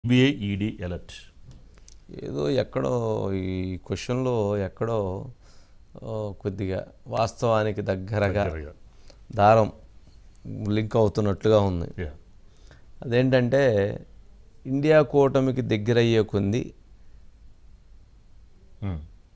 CBI ED alert ఏదో ఎక్కడో ఈ క్వశ్చన్లో ఎక్కడో ఆ, కొద్దిగా వాస్తవానికి దగ్గరగా దగ్గరగా. దారం లింక్ అవుతున్నట్లుగా ఉంది Yeah. అదేంటంటే ఇండియా కూటమికి దగ్గరయ్యే కొంది Hmm.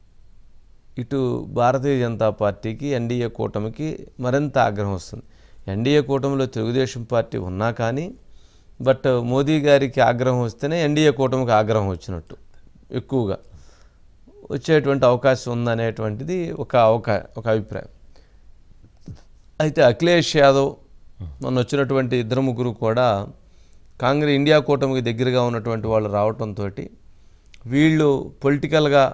ఇటు భారతీయ జనతా పార్టీకి ఎన్డీఏ కూటమికి మరింత ఆగ్రహం వస్తుంది ఎన్డీఏ కూటమిలో తెలుగుదేశం పార్టీ ఉన్నా కానీ బట్ మోదీ గారికి ఆగ్రహం వస్తేనే ఎన్డీఏ కూటమికి ఆగ్రహం వచ్చినట్టు ఎక్కువగా వచ్చేటువంటి అవకాశం ఉందనేటువంటిది ఒక అవకా ఒక అభిప్రాయం అయితే అఖిలేష్ యాదవ్ మొన్న వచ్చినటువంటి ఇద్దరు ముగ్గురు కూడా కాంగ్రెస్ ఇండియా కూటమికి దగ్గరగా ఉన్నటువంటి వాళ్ళు రావటంతో వీళ్ళు పొలిటికల్గా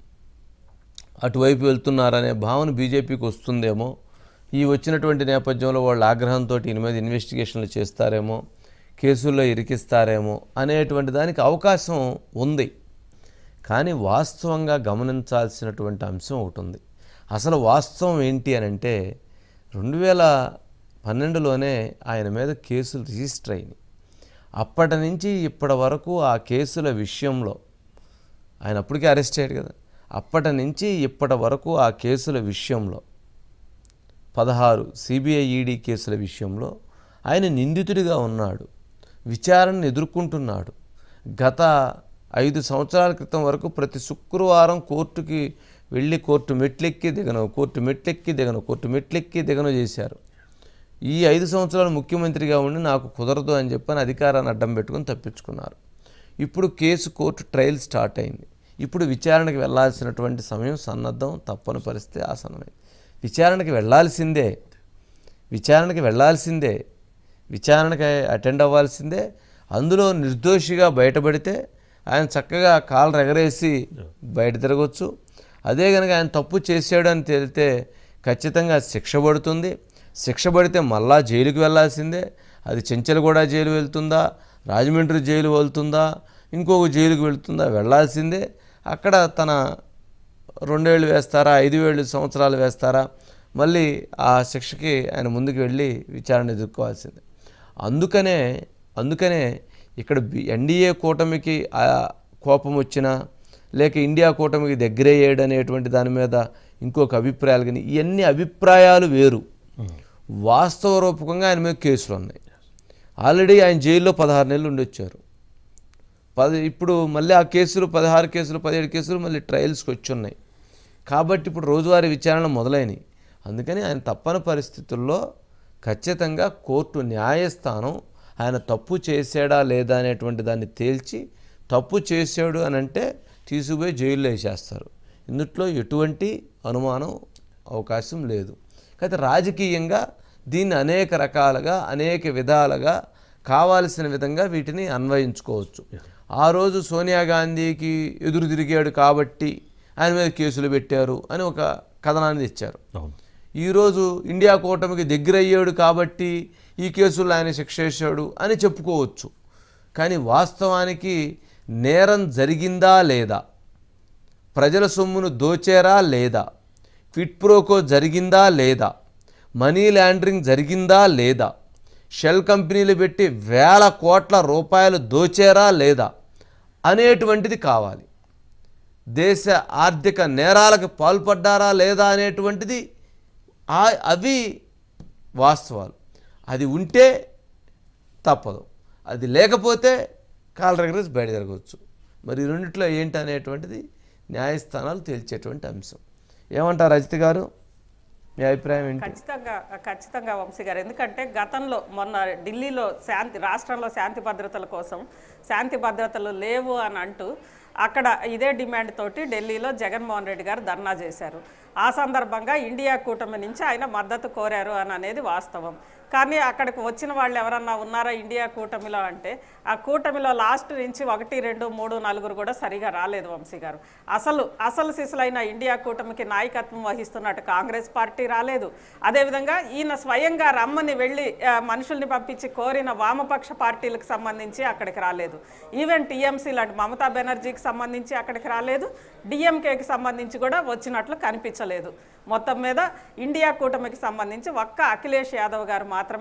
అటువైపు వెళ్తున్నారనే భావన బీజేపీకి వస్తుందేమో ఈ వచ్చినటువంటి నేపథ్యంలో వాళ్ళ ఆగ్రహంతో ఈయన మీద ఇన్వెస్టిగేషన్లు చేస్తారేమో కేసుల్లో ఇరికిస్తారేమో అనేటువంటి దానికి అవకాశం ఉంది కానీ వాస్తవంగా గమనించాల్సినటువంటి అంశం ఒకటి ఉంది అసలు వాస్తవం ఏంటి అని అంటే రెండు వేల పన్నెండులోనే ఆయన మీద కేసులు రిజిస్టర్ అయినాయి అప్పటి నుంచి ఇప్పటి వరకు ఆ కేసుల విషయంలో ఆయన అప్పటికే అరెస్ట్ అయ్యాడు కదా అప్పటి నుంచి ఇప్పటి వరకు ఆ కేసుల విషయంలో పదహారు సిబిఐ ఈడీ కేసుల విషయంలో ఆయన నిందితుడిగా ఉన్నాడు విచారణను ఎదుర్కొంటున్నాడు గత ఐదు సంవత్సరాల క్రితం వరకు ప్రతి శుక్రవారం కోర్టుకి వెళ్ళి కోర్టు మెట్లెక్కి దిగను కోర్టు మెట్లెక్కి దిగను కోర్టు మెట్లెక్కి దిగను చేశారు ఈ ఐదు సంవత్సరాలు ముఖ్యమంత్రిగా ఉండి నాకు కుదరదు అని చెప్పని అధికారాన్ని అడ్డం పెట్టుకుని తప్పించుకున్నారు ఇప్పుడు కేసు కోర్టు ట్రయల్ స్టార్ట్ అయింది ఇప్పుడు విచారణకు వెళ్ళాల్సినటువంటి సమయం సన్నద్ధం తప్పని పరిస్థితి ఆసనమైంది విచారణకి వెళ్ళాల్సిందే విచారణకి వెళ్ళాల్సిందే విచారణకి అటెండ్ అవ్వాల్సిందే అందులో నిర్దోషిగా బయటపడితే ఆయన చక్కగా కాలు ఎగరేసి బయట తిరగవచ్చు అదే కనుక ఆయన తప్పు చేశాడు అని తేలితే ఖచ్చితంగా శిక్ష పడుతుంది శిక్ష పడితే మళ్ళా జైలుకి వెళ్ళాల్సిందే అది చెంచలగూడ జైలు వెళ్తుందా రాజమండ్రి జైలు వెళ్తుందా ఇంకొక జైలుకి వెళ్తుందా వెళ్ళాల్సిందే అక్కడ తన రెండేళ్ళు వేస్తారా ఐదు వేళ్ళు సంవత్సరాలు వేస్తారా మళ్ళీ ఆ శిక్షకి ఆయన ముందుకు వెళ్ళి విచారణ ఎదుర్కోవాల్సిందే అందుకనే అందుకనే ఇక్కడ బి- ఎన్డీఏ కూటమికి ఆ కోపం వచ్చినా లేక ఇండియా కూటమికి దగ్గరయ్యాడు అనేటువంటి దాని మీద ఇంకొక అభిప్రాయాలు కానీ ఇవన్నీ అభిప్రాయాలు వేరు వాస్తవ రూపకంగా ఆయన మీద కేసులు ఉన్నాయి ఆల్రెడీ ఆయన జైల్లో పదహారు నెలలు ఉండొచ్చారు పది ఇప్పుడు మళ్ళీ ఆ కేసులు పదహారు కేసులు పదిహేడు కేసులు మళ్ళీ ట్రయల్స్కి వచ్చి ఉన్నాయి కాబట్టి ఇప్పుడు రోజువారీ విచారణ మొదలైనవి అందుకని ఆయన తప్పని పరిస్థితుల్లో ఖచ్చితంగా కోర్టు న్యాయస్థానం ఆయన తప్పు చేశాడా లేదా అనేటువంటి దాన్ని తేల్చి తప్పు చేశాడు అని అంటే తీసుకుపోయి జైల్లో వేసేస్తారు ఇందుట్లో ఎటువంటి అనుమానం అవకాశం లేదు అయితే రాజకీయంగా దీన్ని అనేక రకాలుగా అనేక విధాలుగా కావాల్సిన విధంగా వీటిని అన్వయించుకోవచ్చు ఆ రోజు సోనియా గాంధీకి ఎదురు తిరిగాడు కాబట్టి ఆయన మీద కేసులు పెట్టారు అని ఒక కథనాన్ని తెచ్చారు అవును ఈరోజు ఇండియా కూటమికి దగ్గర అయ్యాడు కాబట్టి ఈ కేసుల్లో ఆయన శిక్ష వేశాడు అని చెప్పుకోవచ్చు కానీ వాస్తవానికి నేరం జరిగిందా లేదా ప్రజల సొమ్మును దోచేరా లేదా క్విట్ ప్రోకో జరిగిందా లేదా మనీ లాండరింగ్ జరిగిందా లేదా షెల్ కంపెనీలు పెట్టి వేల కోట్ల రూపాయలు దోచేరా లేదా అనేటువంటిది కావాలి దేశ ఆర్థిక నేరాలకు పాల్పడ్డారా లేదా అనేటువంటిది ఆ- అవి వాస్తవాలు అది ఉంటే తప్పదు అది లేకపోతే కాల్ రెగ్రెస్ బయట జరగవచ్చు మరి ఈ రెండిట్లో ఏంటి అనేటువంటిది న్యాయస్థానాలు తేల్చేటువంటి అంశం ఏమంటారు రజిత గారు మీ అభిప్రాయం ఏంటి ఖచ్చితంగా ఖచ్చితంగా వంశీ గారు ఎందుకంటే గతంలో మొన్న ఢిల్లీలో శాంతి రాష్ట్రంలో శాంతి భద్రతల కోసం శాంతి భద్రతలు లేవు అని అంటూ అక్కడ ఇదే డిమాండ్ తోటి ఢిల్లీలో జగన్మోహన్ రెడ్డి గారు ధర్నా చేశారు ఆ సందర్భంగా ఇండియా కూటమి నుంచి ఆయన మద్దతు కోరారు అని అనేది వాస్తవం కానీ అక్కడికి వచ్చిన వాళ్ళు ఎవరన్నా ఉన్నారా ఇండియా కూటమిలో అంటే ఆ కూటమిలో లాస్ట్ నుంచి ఒకటి రెండు మూడు నలుగురు కూడా సరిగా రాలేదు వంశీ గారు అసలు అసలు సిసలైన ఇండియా కూటమికి నాయకత్వం వహిస్తున్నట్టు కాంగ్రెస్ పార్టీ రాలేదు అదేవిధంగా ఈయన స్వయంగా రమ్మని వెళ్ళి ఆ, మనుషుల్ని పంపించి కోరిన వామపక్ష పార్టీలకు సంబంధించి అక్కడికి రాలేదు ఈవెన్ టీఎంసీ లాంటి మమతా బెనర్జీకి సంబంధించి అక్కడికి రాలేదు డిఎంకేకి సంబంధించి కూడా వచ్చినట్లు కనిపించలేదు మొత్తం మీద ఇండియా కూటమికి సంబంధించి ఒక్క అఖిలేష్ యాదవ్ గారు మాత్రమే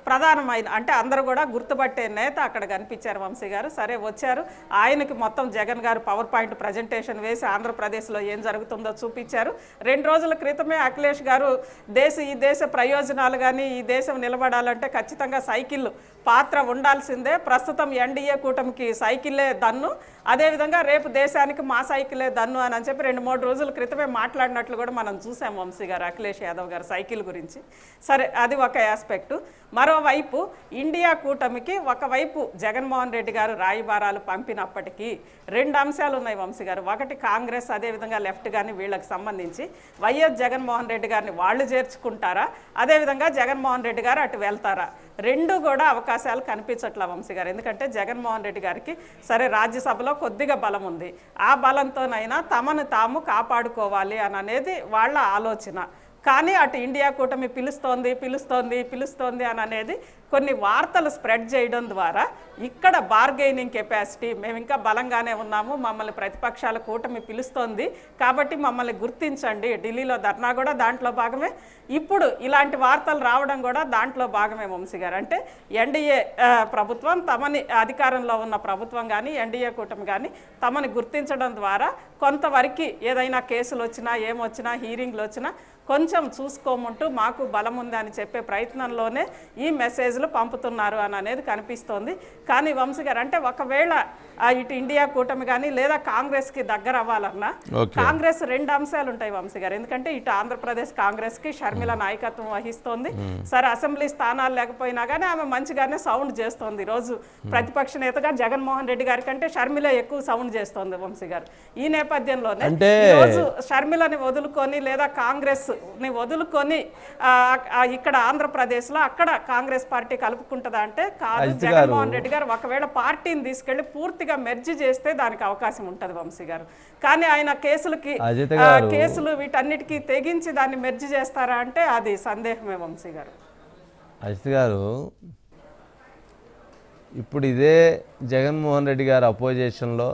ప్రధానమైన అంటే అందరూ కూడా గుర్తుపట్టే నేత అక్కడ కనిపించారు వంశీ గారు సరే వచ్చారు ఆయనకి మొత్తం జగన్ గారు పవర్ పాయింట్ ప్రజెంటేషన్ వేసి ఆంధ్రప్రదేశ్లో ఏం జరుగుతుందో చూపించారు రెండు రోజుల క్రితమే అఖిలేష్ గారు దేశ ఈ దేశ ప్రయోజనాలు కానీ ఈ దేశం నిలబడాలంటే ఖచ్చితంగా సైకిల్ పాత్ర ఉండాల్సిందే ప్రస్తుతం ఎన్డీఏ కూటమికి సైకిలే దన్ను అదేవిధంగా రేపు దేశానికి మా సైకిలే దన్ను అని అని చెప్పి రెండు మూడు రోజుల క్రితమే మాట్లాడినట్లు కూడా మనం చూసాం వంశీ గారు అఖిలేష్ యాదవ్ గారు సైకిల్ గురించి సరే అది ఒక ఆస్పెక్టు మరోవైపు ఇండియా కూటమికి ఒకవైపు జగన్మోహన్ రెడ్డి గారు రాయిబారాలు పంపినప్పటికీ రెండు అంశాలు ఉన్నాయి వంశీ గారు ఒకటి కాంగ్రెస్ అదేవిధంగా లెఫ్ట్ కానీ వీళ్ళకి సంబంధించి వైఎస్ జగన్మోహన్ రెడ్డి గారిని వాళ్ళు చేర్చుకుంటారా అదేవిధంగా జగన్మోహన్ రెడ్డి గారు అటు వెళ్తారా రెండు కూడా అవకాశాలు కనిపించట్లా వంశీ గారు ఎందుకంటే జగన్మోహన్ రెడ్డి గారికి సరే రాజ్యసభలో కొద్దిగా బలం ఉంది ఆ బలంతోనైనా తమను తాము కాపాడుకోవాలి అని అనేది వాళ్ళ ఆలోచన కానీ అటు ఇండియా కూటమి పిలుస్తోంది పిలుస్తోంది పిలుస్తోంది అని అనేది కొన్ని వార్తలు స్ప్రెడ్ చేయడం ద్వారా ఇక్కడ బార్గెయినింగ్ కెపాసిటీ మేము ఇంకా బలంగానే ఉన్నాము మమ్మల్ని ప్రతిపక్షాల కూటమి పిలుస్తోంది కాబట్టి మమ్మల్ని గుర్తించండి ఢిల్లీలో ధర్నా కూడా దాంట్లో భాగమే ఇప్పుడు ఇలాంటి వార్తలు రావడం కూడా దాంట్లో భాగమే వంశీ గారు అంటే ఎన్డీఏ ప్రభుత్వం తమని అధికారంలో ఉన్న ప్రభుత్వం కానీ ఎన్డీఏ కూటమి కానీ తమని గుర్తించడం ద్వారా కొంతవరకు ఏదైనా కేసులు వచ్చినా ఏమొచ్చినా హీరింగ్లు వచ్చినా కొంచెం చూసుకోమంటూ మాకు బలం ఉంది అని చెప్పే ప్రయత్నంలోనే ఈ మెసేజ్లు పంపుతున్నారు అని అనేది కనిపిస్తోంది కానీ వంశీ గారు అంటే ఒకవేళ ఆ, ఇటు ఇండియా కూటమి కానీ లేదా కాంగ్రెస్కి దగ్గర అవ్వాలన్నా ఓకే. కాంగ్రెస్ రెండు అంశాలు ఉంటాయి వంశీ గారు ఎందుకంటే ఇటు ఆంధ్రప్రదేశ్ కాంగ్రెస్ కి షర్మిల నాయకత్వం వహిస్తోంది సరే అసెంబ్లీ స్థానాలు లేకపోయినా కానీ ఆమె మంచిగానే సౌండ్ చేస్తోంది ఈ రోజు ప్రతిపక్ష నేతగా జగన్మోహన్ రెడ్డి గారి కంటే షర్మిల ఎక్కువ సౌండ్ చేస్తోంది వంశీ గారు ఈ నేపథ్యంలోనే అంటే- ఈ రోజు షర్మిలని వదులుకొని లేదా కాంగ్రెస్ ని వదులుకొని ఆ, ఆ, ఇక్కడ ఆంధ్రప్రదేశ్ లో అక్కడ కాంగ్రెస్ పార్టీ కలుపుకుంటదా అంటే కాదు అజిత్ గారు- జగన్మోహన్ రెడ్డి గారు ఒకవేళ పార్టీని తీసుకెళ్లి పూర్తిగా మెర్జి చేస్తే దానికి అవకాశం ఉంటది వంశీ గారు కానీ ఆయన కేసులకి అజిత్ ఆ, గారు- కేసులు వీటన్నిటికీ తెగించి దాన్ని మెర్జి చేస్తారా అంటే అది సందేహమే వంశీ గారు అజిత్ గారు ఇప్పుడు ఇదే జగన్మోహన్ రెడ్డి గారు అపోజిషన్లో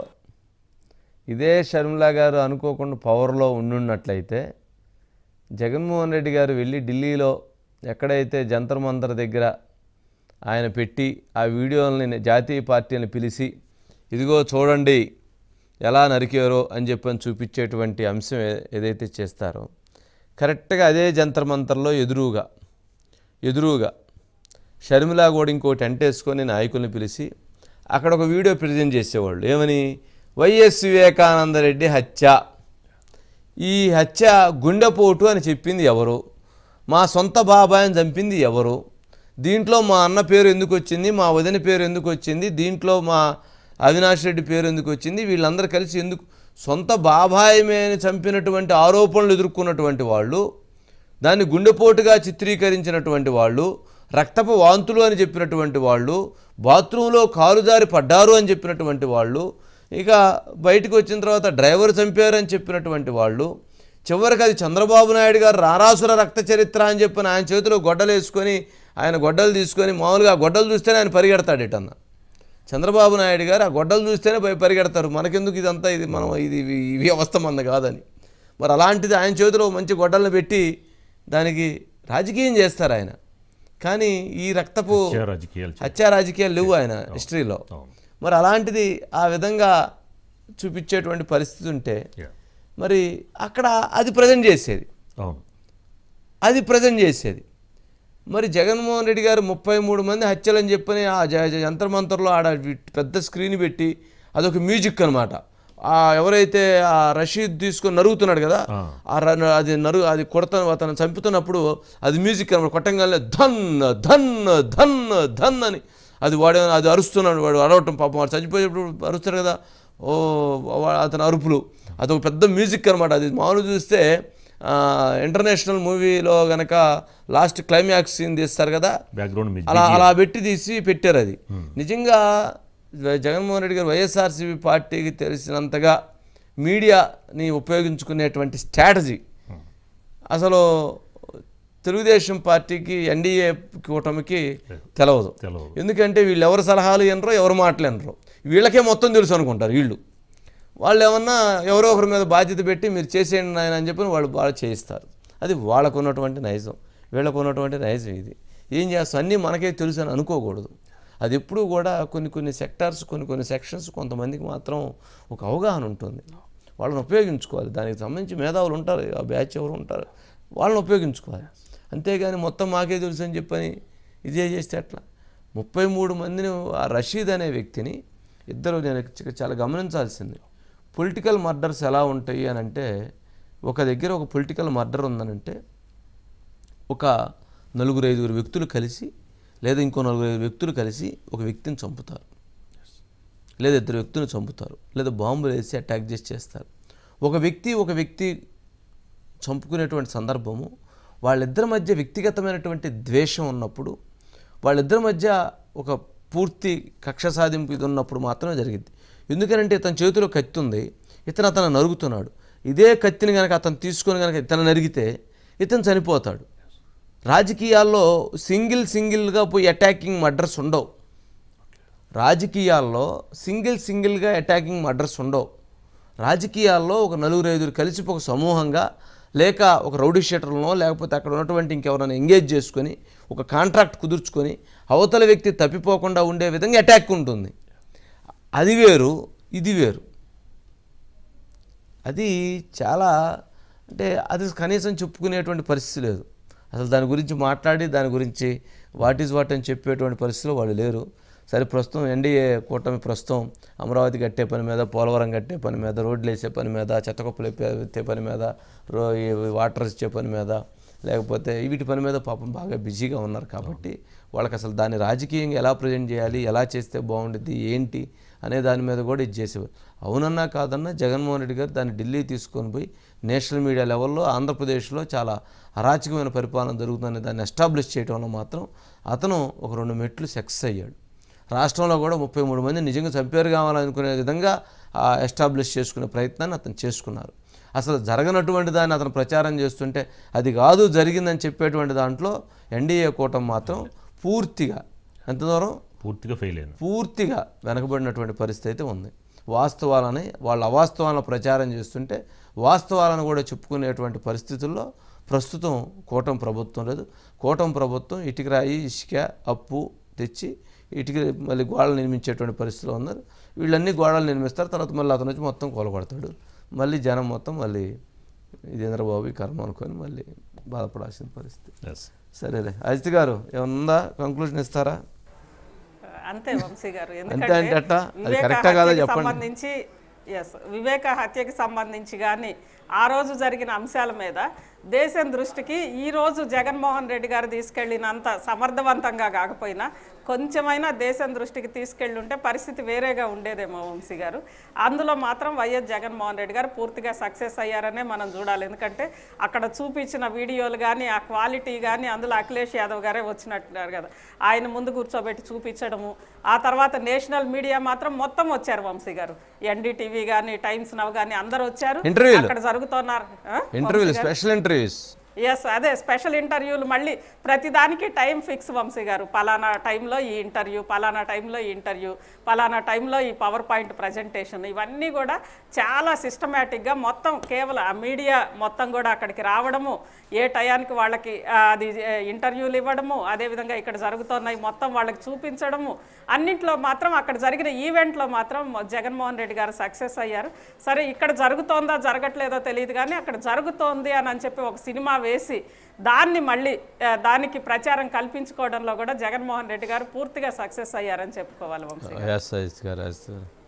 ఇదే షర్మిల గారు అనుకోకుండా పవర్లో ఉండున్నట్లయితే జగన్మోహన్ రెడ్డి గారు వెళ్ళి ఢిల్లీలో ఎక్కడైతే జంతర్ మంతర్ దగ్గర ఆయన పెట్టి ఆ వీడియోలని జాతీయ పార్టీని పిలిచి ఇదిగో చూడండి ఎలా నరికారో అని చెప్పని చూపించేటువంటి అంశం ఏ- ఏదైతే చేస్తారో కరెక్ట్గా అదే జంతర్ మంతర్లో ఎదురుగా ఎదురుగా షర్మిల కూడా ఇంకో టెంట్ వేసుకొని నాయకుల్ని పిలిచి అక్కడ ఒక వీడియో ప్రజెంట్ చేసేవాళ్ళు ఏమని వైఎస్ వివేకానంద రెడ్డి హత్య ఈ హత్య గుండెపోటు అని చెప్పింది ఎవరు మా సొంత బాబాయిని చంపింది ఎవరు దీంట్లో మా అన్న పేరు ఎందుకు వచ్చింది మా వదిన పేరు ఎందుకు వచ్చింది దీంట్లో మా అవినాష్ రెడ్డి పేరు ఎందుకు వచ్చింది వీళ్ళందరూ కలిసి ఎందుకు సొంత బాబాయిమేని చంపినటువంటి ఆరోపణలు ఎదుర్కొన్నటువంటి వాళ్ళు దాన్ని గుండెపోటుగా చిత్రీకరించినటువంటి వాళ్ళు రక్తపు వాంతులు అని చెప్పినటువంటి వాళ్ళు బాత్రూంలో కాలు జారి పడ్డారు అని చెప్పినటువంటి వాళ్ళు ఇక బయటకు వచ్చిన తర్వాత డ్రైవర్ చంపారు అని చెప్పినటువంటి వాళ్ళు చివరికి అది చంద్రబాబు నాయుడు గారు రారాసుర రక్త చరిత్ర అని చెప్పిన ఆయన చేతిలో గొడ్డలు వేసుకొని ఆయన గొడ్డలు తీసుకొని మామూలుగా ఆ గొడ్డలు చూస్తేనే ఆయన పరిగెడతాడు ఇటన్న చంద్రబాబు నాయుడు గారు ఆ గొడ్డలు చూస్తేనే భయ పరిగెడతారు మనకెందుకు ఇదంతా ఇది మనం ఇది ఇవి ఈ వ్యవస్థ మంద కాదని మరి అలాంటిది ఆయన చేతిలో మంచి గొడ్డలను పెట్టి దానికి రాజకీయం చేస్తారు ఆయన కానీ ఈ రక్తపు హత్య రాజకీయాలు చే- హత్యా రాజకీయాలు లేవు ఆయన హిస్టరీలో అవును. మరి అలాంటిది ఆ విధంగా చూపించేటువంటి పరిస్థితి ఉంటే Yeah. మరి అక్కడ అది ప్రజెంట్ చేసేది అవును అది ప్రజెంట్ చేసేది మరి జగన్మోహన్ రెడ్డి గారు ముప్పై మూడు మంది హత్యలని చెప్పని ఆ జ- జ- జంతర్మంతర్లో ఆడ వి- పెద్ద స్క్రీన్ పెట్టి అదొక మ్యూజిక్ అనమాట ఆ ఎవరైతే ఆ రషీద్ తీసుకొని నరుగుతున్నాడు కదా ఆ. ఆ ర- అది నరు అది కొడత అతను చంపుతున్నప్పుడు అది మ్యూజిక్ అనమాట కొట్టంగానే ధన్ ధన్ ధన్ ధన్ అని అది వాడు అది అరుస్తున్నాడు వాడు అరవటం పాపం వాడు చచ్చిపోయేటప్పుడు అరుస్తాడు కదా ఓ వా- అతని అరుపులు అదొక పెద్ద మ్యూజిక్ అనమాట అది మామూలు చూస్తే ఆ, ఇంటర్నేషనల్ మూవీలో గనక లాస్ట్ క్లైమాక్స్ సీన్ తీస్తారు కదా బ్యాక్గ్రౌండ్ మ్యూజిక్ అలా అలా పెట్టి తీసి పెట్టారు అది నిజంగా జగన్మోహన్ రెడ్డి గారు వైఎస్ఆర్సీపీ పార్టీకి తెలిసినంతగా మీడియాని ఉపయోగించుకునేటువంటి స్ట్రాటజీ అసలు తెలుగుదేశం పార్టీకి ఎన్డీఏ కూటమికి తెలవదు తెలవదు. ఎందుకంటే వీళ్ళు ఎవరు సలహాలు వినరో ఎవరు మాటలు వినరో వీళ్ళకే మొత్తం తెలుసు అనుకుంటారు వీళ్ళు వాళ్ళు ఏమన్నా ఎవరో ఒకరి మీద బాధ్యత పెట్టి మీరు చేసేయండి నాయన అని చెప్పి వాళ్ళు వాళ్ళు చేయిస్తారు అది వాళ్ళకు ఉన్నటువంటి నైజం వీళ్ళకు ఉన్నటువంటి నైజం ఇది ఏం చేస్తాం అన్నీ మనకే తెలుసు అని అనుకోకూడదు అది ఎప్పుడూ కూడా కొన్ని కొన్ని సెక్టార్స్ కొన్ని కొన్ని సెక్షన్స్ కొంతమందికి మాత్రం ఒక అవగాహన ఉంటుంది వాళ్ళని ఉపయోగించుకోవాలి దానికి సంబంధించి మేధావులు ఉంటారు ఆ బ్యాచ్ ఎవరు ఉంటారు వాళ్ళని ఉపయోగించుకోవాలి అంతేగాని మొత్తం మాకే తెలుసు అని చెప్పని ఇదే చేస్తే ఎట్లా ముప్పై మూడు మందిని ఆ రషీద్ అనే వ్యక్తిని ఇద్దరు నేను చ- చాలా గమనించాల్సింది పొలిటికల్ మర్డర్స్ ఎలా ఉంటాయి అని అంటే ఒక దగ్గర ఒక పొలిటికల్ మర్డర్ ఉందనంటే ఒక నలుగురు ఐదుగురు వ్యక్తులు కలిసి లేదా ఇంకో నలుగురు ఐదు వ్యక్తులు కలిసి ఒక వ్యక్తిని చంపుతారు లేదా ఇద్దరు వ్యక్తులను చంపుతారు లేదా బాంబులు వేసి అటాక్ చేసి చేస్తారు ఒక వ్యక్తి ఒక వ్యక్తి చంపుకునేటువంటి సందర్భము వాళ్ళిద్దరి మధ్య వ్యక్తిగతమైనటువంటి ద్వేషం ఉన్నప్పుడు వాళ్ళిద్దరి మధ్య ఒక పూర్తి కక్ష సాధింపు ఇది ఉన్నప్పుడు మాత్రమే జరిగింది ఎందుకనంటే ఇతని చేతిలో కత్తి ఉంది ఇతను అతను నరుగుతున్నాడు ఇదే కత్తిని కనుక అతను తీసుకొని కనుక ఇతను నరిగితే ఇతను చనిపోతాడు రాజకీయాల్లో సింగిల్ సింగిల్గా పోయి అటాకింగ్ మర్డర్స్ ఉండవు రాజకీయాల్లో సింగిల్ సింగిల్గా అటాకింగ్ మర్డర్స్ ఉండవు రాజకీయాల్లో ఒక నలుగురు ఐదుగురు కలిసి ఒక సమూహంగా లేక ఒక రౌడీ షీటర్లనో లేకపోతే అక్కడ ఉన్నటువంటి ఇంకెవరైనా ఎంగేజ్ చేసుకొని ఒక కాంట్రాక్ట్ కుదుర్చుకొని అవతల వ్యక్తి తప్పిపోకుండా ఉండే విధంగా అటాక్ ఉంటుంది అది వేరు ఇది వేరు అది చాలా అంటే అది కనీసం చెప్పుకునేటువంటి పరిస్థితి లేదు అసలు దాని గురించి మాట్లాడి దాని గురించి వాట్ ఈజ్ వాట్ అని చెప్పేటువంటి పరిస్థితిలో వాళ్ళు లేరు సరే ప్రస్తుతం ఎన్డీఏ కూటమి ప్రస్తుతం అమరావతి కట్టే పని మీద పోలవరం కట్టే పని మీద రోడ్లు వేసే పని మీద చెత్తకుప్పలు ఎత్తే- ఎత్తే పని మీద రో ఈ వాటర్ ఇచ్చే పని మీద లేకపోతే వీటి పని మీద పాపం బాగా బిజీగా ఉన్నారు కాబట్టి వాళ్ళకి అసలు దాన్ని రాజకీయంగా ఎలా ప్రజెంట్ చేయాలి ఎలా చేస్తే బాగుంటుంది ఏంటి అనే దాని మీద కూడా ఇది చేసేవారు అవునన్నా కాదన్నా జగన్మోహన్ రెడ్డి గారు దాన్ని ఢిల్లీ తీసుకొని పోయి నేషనల్ మీడియా లెవెల్లో ఆంధ్రప్రదేశ్లో చాలా అరాచకమైన పరిపాలన జరుగుతుందనే దాన్ని ఎస్టాబ్లిష్ చేయడంలో మాత్రం అతను ఒక రెండు మెట్లు సక్సెస్ అయ్యాడు రాష్ట్రంలో కూడా ముప్పై మూడు మంది నిజంగా చంపారు కావాలనుకునే విధంగా ఆ ఎస్టాబ్లిష్ చేసుకునే ప్రయత్నాన్ని అతను చేసుకున్నారు అసలు జరగనటువంటి దాన్ని అతను ప్రచారం చేస్తుంటే అది కాదు జరిగిందని చెప్పేటువంటి దాంట్లో ఎన్డీఏ కూటమి మాత్రం పూర్తిగా ఎంత దూరం పూర్తిగా ఫెయిల్ అయింది పూర్తిగా వెనకబడినటువంటి పరిస్థితి అయితే ఉంది వాస్తవాలని వాళ్ళ అవాస్తవాలను ప్రచారం చేస్తుంటే వాస్తవాలను కూడా చెప్పుకునేటువంటి పరిస్థితుల్లో ప్రస్తుతం కూటమి ప్రభుత్వం లేదు కూటమి ప్రభుత్వం ఇటుక రాయి ఇసుక అప్పు తెచ్చి ఇటుక మళ్ళీ గోడలు నిర్మించేటువంటి పరిస్థితిలో ఉన్నారు వీళ్ళన్నీ గోడలు నిర్మిస్తారు తర్వాత మళ్ళీ అతను వచ్చి మొత్తం కూలగొడతాడు మళ్ళీ జనం మొత్తం మళ్ళీ ఇదేంద్రబాబు ఈ కర్మ అనుకొని మళ్ళీ బాధపడాల్సిన పరిస్థితి ఎస్ సరేలే అజిత్ గారు ఏమన్నా ఉందా కంక్లూజన్ ఇస్తారా అంతే వంశీ గారు అంతే అంటే అట్టా? అది వివేక కరెక్టా కాదా హత్యకి చెప్పండి. సంబంధించి ఎస్ వివేక హత్యకి సంబంధించి కానీ ఆ రోజు జరిగిన అంశాల మీద దేశం దృష్టికి ఈ రోజు జగన్మోహన్ రెడ్డి గారు తీసుకెళ్ళినంత సమర్థవంతంగా కాకపోయినా కొంచెమైనా దేశం దృష్టికి తీసుకెళ్ళి ఉంటే పరిస్థితి వేరేగా ఉండేదేమో వంశీ గారు అందులో మాత్రం వైఎస్ జగన్మోహన్ రెడ్డి గారు పూర్తిగా సక్సెస్ అయ్యారనే మనం చూడాలి ఎందుకంటే అక్కడ చూపించిన వీడియోలు కానీ ఆ క్వాలిటీ కానీ అందులో అఖిలేష్ యాదవ్ గారే వచ్చినట్టున్నారు కదా ఆయన ముందు కూర్చోబెట్టి చూపించడము ఆ తర్వాత నేషనల్ మీడియా మాత్రం మొత్తం వచ్చారు వంశీ గారు ఎన్డీటీవీ కానీ టైమ్స్ నవ్ కానీ అందరూ వచ్చారు ఇంటర్వ్యూలు. అక్కడ జరుగుతున్నారు ఆ? ఇంటర్వ్యూలు స్పెషల్ ఇంటర్వ్యూస్ ఎస్ అదే స్పెషల్ ఇంటర్వ్యూలు మళ్ళీ ప్రతిదానికి టైం ఫిక్స్ వంశీ గారు పలానా టైంలో ఈ ఇంటర్వ్యూ పలానా టైంలో ఈ ఇంటర్వ్యూ పలానా టైంలో ఈ పవర్ పాయింట్ ప్రజెంటేషన్ ఇవన్నీ కూడా చాలా సిస్టమేటిక్గా మొత్తం కేవలం ఆ మీడియా మొత్తం కూడా అక్కడికి రావడము ఏ టయానికి వాళ్ళకి ఆ, అది ఏ, ఇంటర్వ్యూలు ఇవ్వడము అదేవిధంగా ఇక్కడ జరుగుతున్నాయి మొత్తం వాళ్ళకి చూపించడము అన్నింటిలో మాత్రం అక్కడ జరిగిన ఈవెంట్లో మాత్రం జగన్మోహన్ రెడ్డి గారు సక్సెస్ అయ్యారు సరే ఇక్కడ జరుగుతోందా జరగట్లేదో తెలియదు కానీ అక్కడ జరుగుతోంది అని అని చెప్పి ఒక సినిమా వేసి దాన్ని మళ్ళీ ఆ, దానికి ప్రచారం కల్పించుకోవడంలో కూడా జగన్మోహన్ రెడ్డి గారు పూర్తిగా సక్సెస్ అయ్యారని చెప్పుకోవాలి వంశీ ఎస్ అజిత్ గారు ఎస్